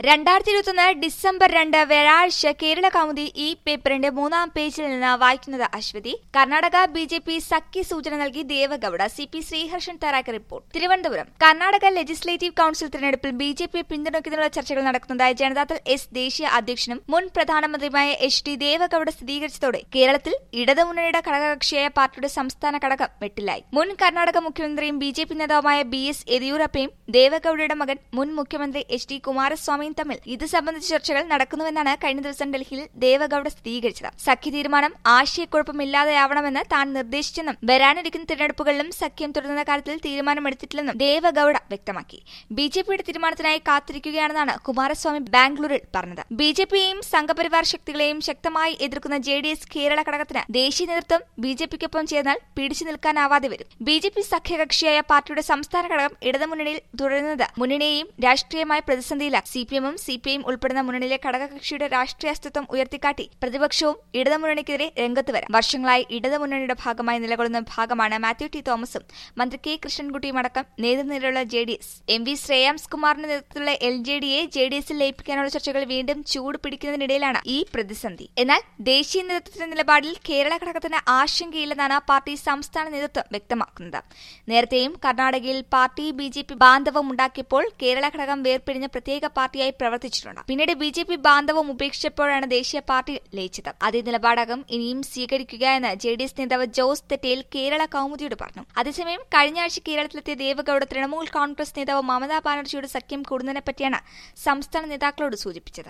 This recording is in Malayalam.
രണ്ടായിരത്തി ഇരുപത്തൊന്ന് ഡിസംബർ രണ്ട് വ്യാഴാഴ്ച കേരള കൗമുദി ഈ പേപ്പറിന്റെ മൂന്നാം പേജിൽ നിന്ന് വായിക്കുന്നത് Aswathy Karnataka B J P സഖ്യ സൂചന നൽകി ദേവഗൌഡ സി പി ശ്രീഹർഷൻ തയ്യാറാക്കിയ report Thiruvananthapuram Karnataka legislative council തിരഞ്ഞെടുപ്പിൽ ബി ജെ പി പിന്തുണയ്ക്കുന്നതിനുള്ള ചർച്ചകൾ നടക്കുന്നതായി ജനതാദൾ എസ് ദേശീയ അധ്യക്ഷനും മുൻ പ്രധാനമന്ത്രിയുമായ എച്ച് ഡി ദേവഗൌഡ സ്ഥിരീകരിച്ചതോടെ കേരളത്തിൽ ഇടതുമുന്നണിയുടെ ഘടകകക്ഷിയായ പാർട്ടിയുടെ സംസ്ഥാന ഘടകം വെട്ടിലായി മുൻ കർണാടക മുഖ്യമന്ത്രിയും ബി ജെ പി നേതാവുമായ ബി എസ് യെദിയൂരപ്പയും ദേവഗൌഡയുടെ മകൻ മുൻ മുഖ്യമന്ത്രി എച്ച് ഡി കുമാരസ്വാമിയും തമ്മിൽ ഇത് സംബന്ധിച്ച ചർച്ചകൾ നടക്കുന്നുവെന്നാണ് കഴിഞ്ഞ ദിവസം ഡൽഹിയിൽ ദേവഗൌഡ സ്ഥിരീകരിച്ചത് സഖ്യ തീരുമാനം ആശയക്കുഴപ്പമില്ലാതെയാവണമെന്ന് താൻ നിർദ്ദേശിച്ചെന്നും വരാനിരിക്കുന്ന തിരഞ്ഞെടുപ്പുകളിലും സഖ്യം തുടരുന്ന കാര്യത്തിൽ തീരുമാനമെടുത്തിട്ടില്ലെന്നും ദേവഗൌഡ വ്യക്തമാക്കി ബി ജെ പിയുടെ തീരുമാനത്തിനായി കാത്തിരിക്കുകയാണെന്നാണ് കുമാരസ്വാമി ബാംഗ്ലൂരിൽ പറഞ്ഞത് ബി ജെ പിയെയും സംഘപരിവാർ ശക്തികളെയും ശക്തമായി എതിർക്കുന്ന ജെ ഡി എസ് കേരള ഘടകത്തിന് ദേശീയ നേതൃത്വം ബി ജെ പിക്കൊപ്പം ചേർന്നാൽ പിടിച്ചു നിൽക്കാനാവാതെ വരും ബി ജെ പി സഖ്യകക്ഷിയായ പാർട്ടിയുടെ സംസ്ഥാന ഘടകം ഇടതുമുന്നണിയിൽ തുടരുന്നത് മുന്നണിയെയും രാഷ്ട്രീയമായി പ്രതിസന്ധിയില്ല സി പി എമ്മും സി പി ഐയും ഉൾപ്പെടുന്ന മുന്നണിയിലെ ഘടകകക്ഷിയുടെ രാഷ്ട്രീയ അസ്തിത്വം ഉയർത്തിക്കാട്ടി പ്രതിപക്ഷവും ഇടതുമുന്നണിക്കെതിരെ രംഗത്ത് വരാം വർഷങ്ങളായി ഇടതുമുന്നണിയുടെ ഭാഗമായി നിലകൊള്ളുന്ന ഭാഗമാണ് മാത്യു ടി തോമസും മന്ത്രി കെ കൃഷ്ണൻകുട്ടിയും അടക്കം നേതൃനിരയുള്ള J D S M V Shreyams കുമാറിന്റെ നേതൃത്വത്തിലുള്ള എൽ ജെ ഡിയെ ജെ ഡി എസിൽ ലയിപ്പിക്കാനുള്ള ചർച്ചകൾ വീണ്ടും ചൂട് പിടിക്കുന്നതിനിടയിലാണ് ഈ പ്രതിസന്ധി എന്നാൽ ദേശീയ നേതൃത്വത്തിന്റെ നിലപാടിൽ കേരള ഘടകത്തിന് ആശങ്കയില്ലെന്നാണ് പാർട്ടി സംസ്ഥാന നേതൃത്വം വ്യക്തമാക്കുന്നത് നേരത്തെയും കർണാടകയിൽ പാർട്ടി ബി ജെ പി ബാന്ധവം ഉണ്ടാക്കിയപ്പോൾ കേരള ഘടകം വേർപിരിഞ്ഞ പ്രത്യേക പാർട്ടിയായി പ്രവർത്തിച്ചിട്ടുണ്ട് പിന്നീട് ബി ജെ പി ബാന്ധവം ഉപേക്ഷിച്ചപ്പോഴാണ് ദേശീയ പാർട്ടി ലയിച്ചത് അതേ നിലപാടകം ഇനിയും സ്വീകരിക്കുക എന്ന് ജെ ഡി എസ് നേതാവ് ജോസ് തെറ്റേൽ കേരള കൌമുദിയോട് പറഞ്ഞു അതേസമയം കഴിഞ്ഞ ആഴ്ച കേരളത്തിലെത്തിയ ദേവഗൌഡ തൃണമൂൽ കോൺഗ്രസ് നേതാവ് മമതാ ബാനർജിയുടെ സഖ്യം കൂടുന്നതിനെപ്പറ്റിയാണ് സംസ്ഥാന നേതാക്കളോട് സൂചിപ്പിച്ചത്